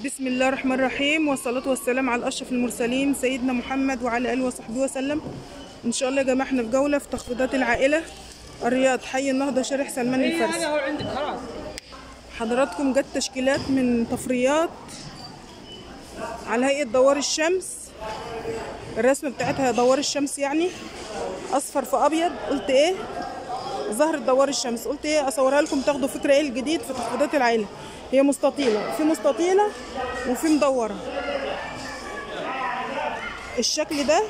بسم الله الرحمن الرحيم والصلاة والسلام على أشرف المرسلين سيدنا محمد وعلى آله وصحبه وسلم إن شاء الله يا جماعة احنا في جولة في تخفيضات العائلة الرياض حي النهضة شارع سلمان الفارسي هذا هو عندك خلاص حضراتكم جت تشكيلات من طفريات على هيئة دوار الشمس الرسمة بتاعتها دوار الشمس يعني أصفر في أبيض قلت إيه ظهر دوار الشمس قلت إيه أصورها لكم تاخدوا فكرة إيه الجديد في تخفيضات العائلة هي مستطيلة في مستطيلة وفي مدورة الشكل ده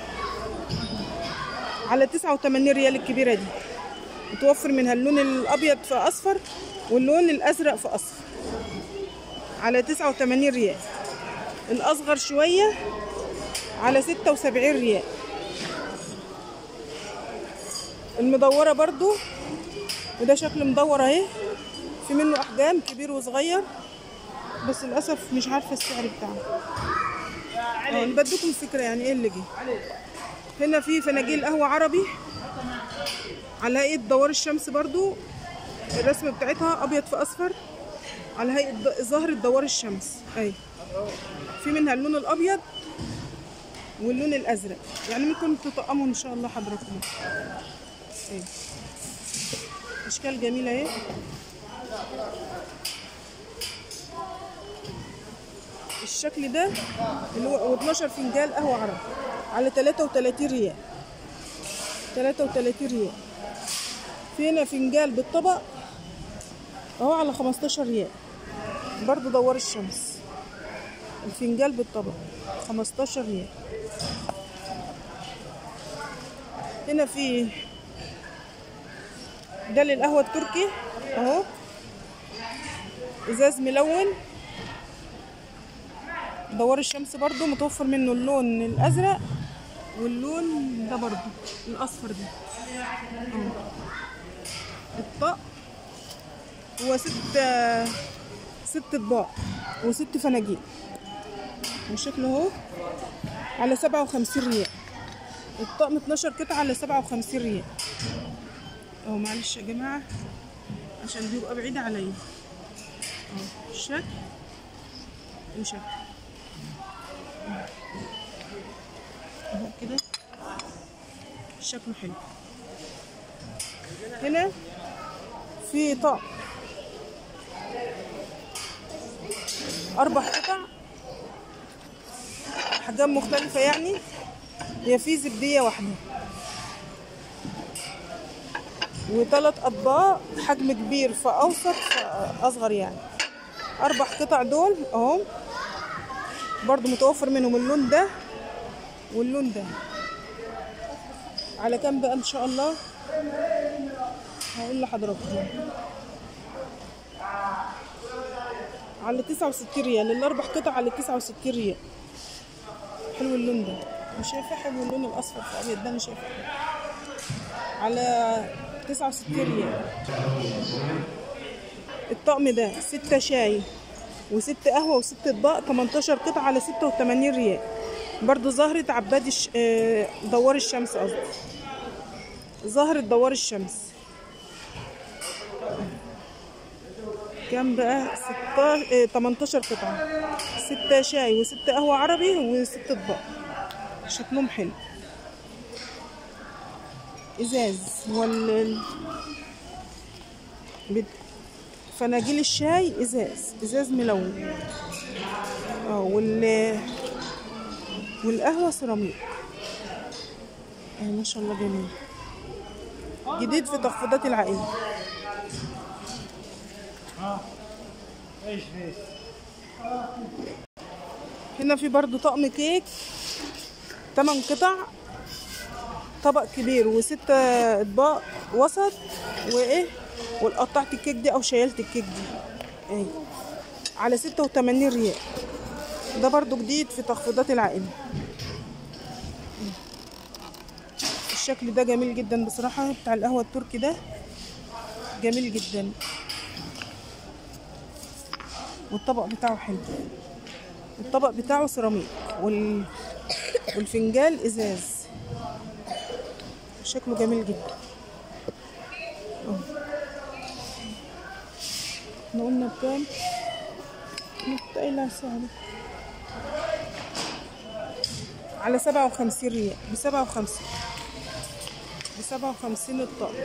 على 89 ريال الكبيرة دي متوفر منها اللون الأبيض في أصفر واللون الأزرق في أصفر على 89 ريال الأصغر شوية على 76 ريال المدورة برضو وده شكل مدور اهي في منه أحجام كبير وصغير بس للأسف مش عارفة السعر بتاعه اه أنا بديكم فكرة يعني ايه اللي جه هنا في فناجيل قهوة عربي على هيئة دوار الشمس برضو الرسمة بتاعتها أبيض في أصفر على هيئة د- ظهر دوار الشمس أي في منها اللون الأبيض واللون الأزرق يعني ممكن تطقموا إن شاء الله حضراتكم أي أشكال جميلة أهي الشكل ده اللي هو 12 فنجان قهوة عربي على 33 ريال 33 ريال في هنا فنجان بالطبق اهو على 15 ريال برضو دوار الشمس الفنجان بالطبق 15 ريال هنا في ده للقهوة التركي اهو ازاز ملون دوار الشمس برضو متوفر منه اللون الازرق واللون ده برضو الاصفر ده اهو الطق هو ست ست اطباق وست فناجيل وشكله اهو على سبعة وخمسين ريال الطقم 12 قطعة على سبعة وخمسين ريال اهو معلش يا جماعة عشان بيبقى بعيد عليا اهو الشكل وشكل اهو كده شكله حلو هنا في طقم أربع قطع أحجام مختلفة يعني هي في زبدية واحدة وثلاث أطباق حجم كبير فأوسط فأصغر يعني أربع قطع دول أهو برضو متوفر منهم اللون ده واللون ده على كام بقى إن شاء الله هقول لحضراتكم على 69 ريال الاربع قطع على 69 ريال حلو اللون ده مش شايفه حلو اللون الاصفر في ابيض ده انا شايفه حلو. على 69 ريال الطقم ده ستة شاي وست قهوة وست اطباق 18 قطعة على 86 ريال برضو زهرة عباد الش... آه، دوار الشمس قصدي زهرة دوار الشمس كام بقى 16 إيه 18 قطعة ستة شاي وستة قهوة عربي وست اطباق شكلهم حلو ازاز وال بت- فناجيل الشاي ازاز ازاز ملون اه وال والقهوة سيراميك اه ما شاء الله جميل جديد في تخفيضات العائلة ايش ايش هنا في برضو طقم كيك تمن قطع طبق كبير وست اطباق وسط وايه والقطعت الكيك دي او شيلت الكيك دي ايه على ستة وتمانين ريال ده برضو جديد في تخفيضات العائلة الشكل ده جميل جدا بصراحة بتاع القهوة التركي ده جميل جدا والطبق بتاعه حلو الطبق بتاعه سيراميك وال... والفنجان ازاز شكله جميل جدا اهو. احنا قلنا بكام كنت قايلة على السعر على سبعة وخمسين ريال بسبعة وخمسين بسبعة وخمسين الطقم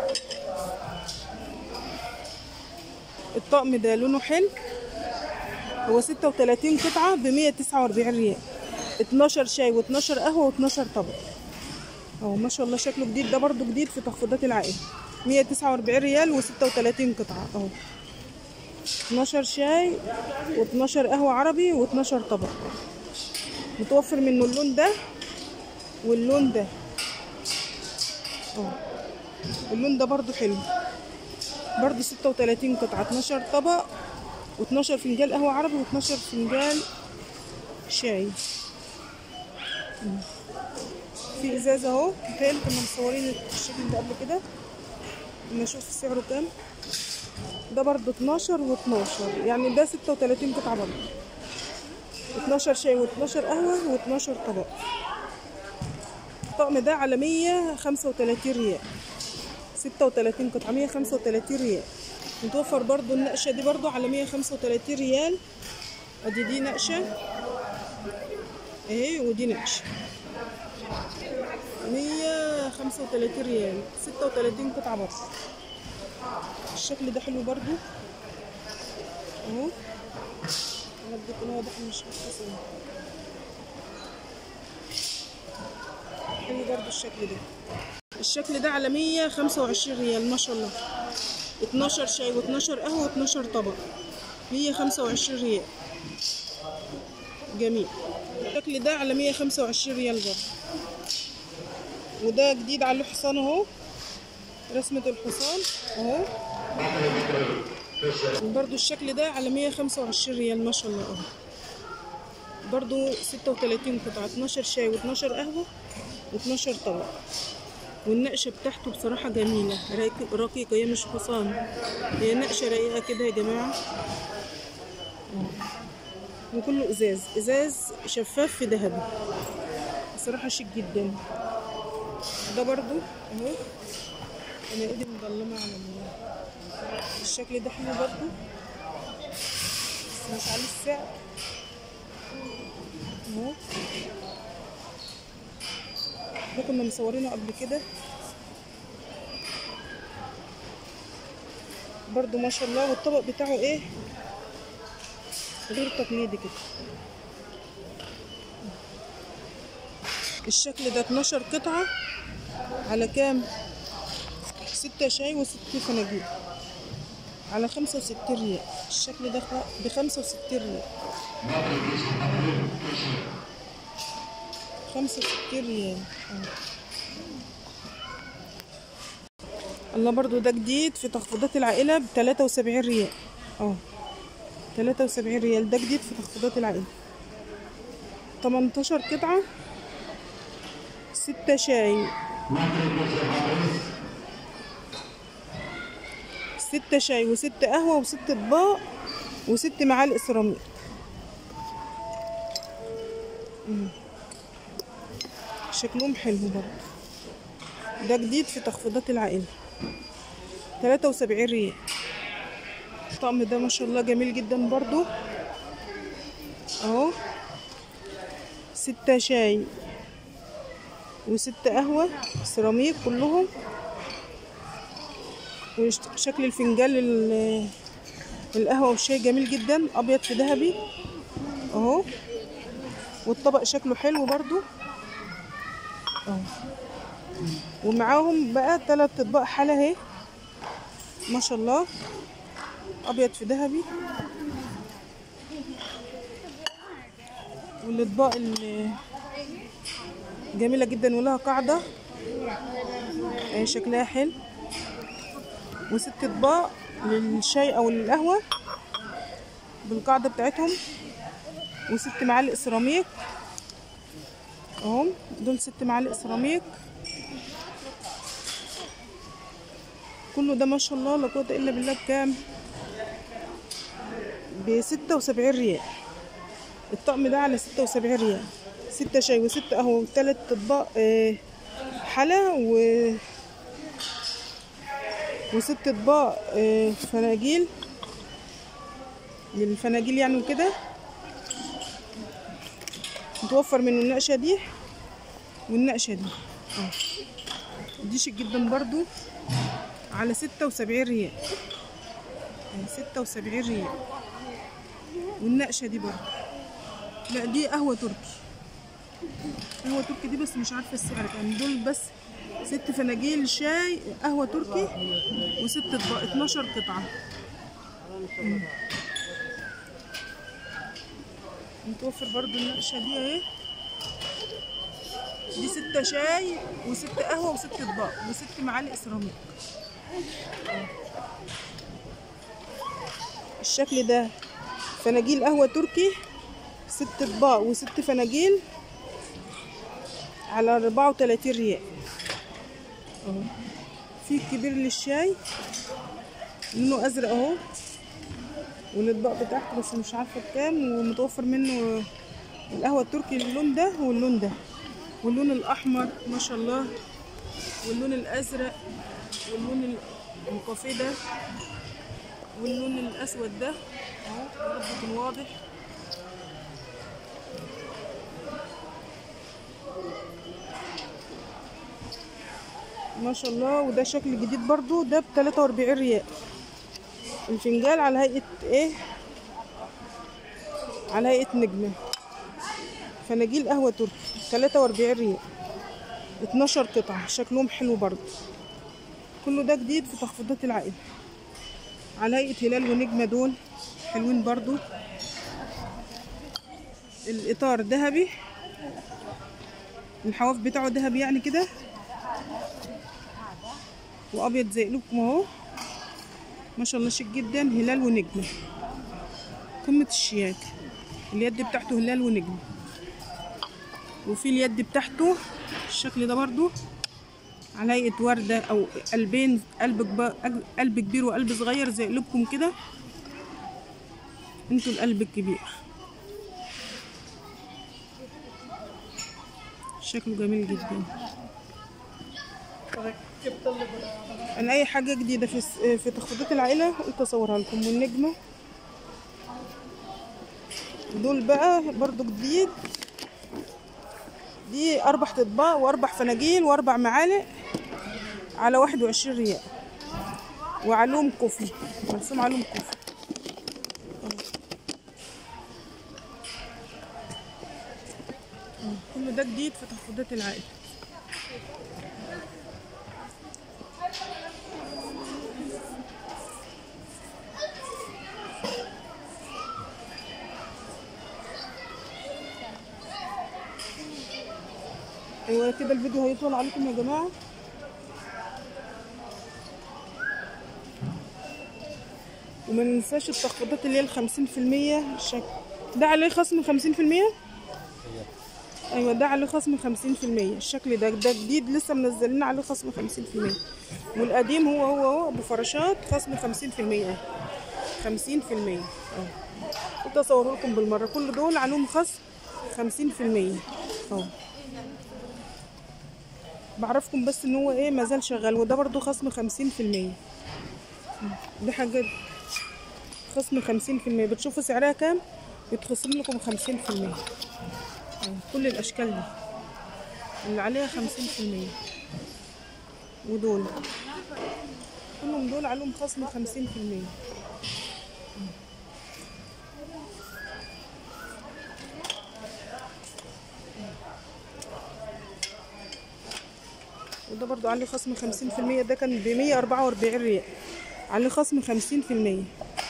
الطقم ده لونه حلو هو ستة وتلاتين قطعة بمية تسعة وأربعين ريال اتناشر شاي واتناشر قهوة واتناشر طبق اهو ما شاء الله شكله جديد ده برضو جديد في تخفيضات العائلة مية تسعة وأربعين ريال وستة وتلاتين قطعة اهو اتناشر شاي واتناشر قهوة عربي واتناشر طبق متوفر منه اللون ده واللون ده اه اللون ده برضو حلو برضو ستة وتلاتين قطعة اتناشر طبق واتناشر فنجان قهوة عربي واتناشر فنجان شاي مم. في ازاز اهو متهيألي كنا مصورين الشكل ده قبل كده اما اشوف سعره كام ده برضو 12 و12 يعني ده 36 قطعة برضو 12 شاي و12 قهوة و12 طبق الطقم ده على 135 ريال 36 قطعة 135 ريال متوفر برضو النقشة دي برضو على 135 ريال ادي دي نقشة اهي ودي نقشة 135 ريال 36 قطعة برضو الشكل ده حلو برضو اهو انا بدي يكون واضح مش متصل حلو برضو الشكل ده الشكل ده على 125 ريال ما شاء الله 12 شاي و12 قهوة و12 طبق 125 ريال جميل الشكل ده على 125 ريال برضه وده جديد على الحصان اهو رسمة الحصان اهو وبرضو الشكل ده على 125 ريال ما شاء الله اهو برضو 36 قطعة 12 شاي و12 قهوة و12 طبق والنقشة بتاعته بصراحة جميلة رايق- رقيقة هي مش حصان هي نقشة رقيقة كده يا جماعة أهو. وكله ازاز ازاز شفاف في ذهبي بصراحة شيك جدا ده برضو اهو انا ايدي مظلمة على ال- الشكل ده حلو برضو بس مش عليه السعر اهو ده كنا مصورينه قبل كده برضو ما شاء الله والطبق بتاعه ايه غير تقليدي كده الشكل ده 12 قطعة على كام ستة شاي وست فناجيل على خمسة وستين ريال الشكل ده بخمسة وستين ريال خمسة وستين ريال آه. الله برضو ده جديد في تخفيضات العائلة بتلاتة وسبعين ريال اه تلاتة وسبعين ريال ده جديد في تخفيضات العائلة تمنتاشر قطعة ستة شاي ستة شاي وست قهوة وست اطباق وست معالق سيراميك مم. شكلهم حلو برضه ده جديد في تخفيضات العائلة تلاتة وسبعين ريال الطقم ده ما شاء الله جميل جدا برضو اهو ستة شاي وست قهوة سيراميك كلهم وشكل الفنجان ال- القهوة والشاي جميل جدا أبيض في ذهبي أهو والطبق شكله حلو برضو أهو ومعاهم بقى تلات أطباق حلا اهي ما شاء الله أبيض في ذهبي والأطباق ال- جميلة جدا ولها قاعدة آه، شكلها حلو وست اطباق للشاي او القهوه بالقاعده بتاعتهم وست معالق سيراميك اهم دول ست معالق سيراميك كله ده ما شاء الله لا قوه الا بالله بكام بستة وسبعين ريال الطقم ده على ستة وسبعين ريال ستة شاي وست قهوة وتلات اطباق آه، حلا و وست اطباق آه، فناجيل للفناجيل يعني وكده متوفر منه النقشه دي والنقشه دي اه دي شيك جدا برضو على ستة وسبعين ريال ستة وسبعين ريال والنقشة دي برضو لا دي قهوة تركي قهوة تركي دي بس مش عارفة السعر كام دول بس ست فناجيل شاي قهوة تركي وست اطباق 12 قطعة مم. متوفر برضو النقشة دي اهي دي ستة شاي وست قهوة وست اطباق وست معالق سيراميك الشكل ده فناجيل قهوة تركي ست اطباق وست فناجيل على أربعة وتلاتين ريال اهو في كبير للشاي لونه أزرق اهو والاطباق بتاعته بس مش عارفة بكام ومتوفر منه القهوة التركي اللون ده واللون ده واللون الأحمر ما شاء الله واللون الأزرق واللون الكافيه ده واللون الأسود ده اهو يا رب يكون واضح ما شاء الله وده شكل جديد برضو ده ب 43 ريال الفنجان على هيئة ايه على هيئة نجمة فناجيل قهوة تركي 43 ريال 12 قطعة شكلهم حلو برضو كله ده جديد في تخفيضات العائلة على هيئة هلال ونجمة دول حلوين برضو الإطار ذهبي الحواف بتاعه ذهبي يعني كده وأبيض زي قلوبكم أهو ما شاء الله شيك جدا هلال ونجمة قمة الشياكة اليد بتاعته هلال ونجمة وفي اليد بتاعته الشكل ده برضو على هيئة وردة أو قلبين قلب كبار قلب كبير وقلب صغير زي قلوبكم كده انتوا القلب الكبير شكله جميل جدا انا اي حاجه جديده في في تخفيضات العائله قلت اصورها لكم والنجمه دول بقى برضو جديد دي اربع اطباق واربع فناجيل واربع معالق على واحد وعشرين ريال وعلوم كوفي مرسوم علوم كوفي كل ده جديد في تخفيضات العائله ايوه كده الفيديو هيطول عليكم يا جماعه وما ننساش التخفيضات اللي هي الخمسين في المية شك... ده عليه خصم خمسين في المية ايوه ده عليه خصم خمسين في المية الشكل ده ده جديد لسه منزلين عليه خصم خمسين في المية والقديم هو هو هو ابو فراشات خصم خمسين في المية خمسين في المية اهو كنت اصوره لكم بالمرة كل دول عليهم خصم خمسين في المية اهو بعرفكم بس ان هو ايه مازال شغال وده برضو خصم خمسين في المية دي حاجات خصم خمسين في المية بتشوفوا سعرها كام يتخصم لكم خمسين في المية كل الاشكال دي اللي عليها خمسين في المية ودول كلهم دول عليهم خصم خمسين في المية وده برضو عليه خصم خمسين في المية ده كان بمية أربعة وأربعين ريال عليه خصم خمسين في المية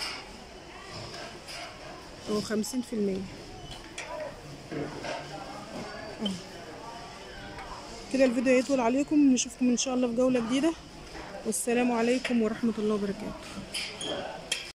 أو خمسين في المية كده الفيديو يطول عليكم نشوفكم إن شاء الله في جولة جديدة والسلام عليكم ورحمة الله وبركاته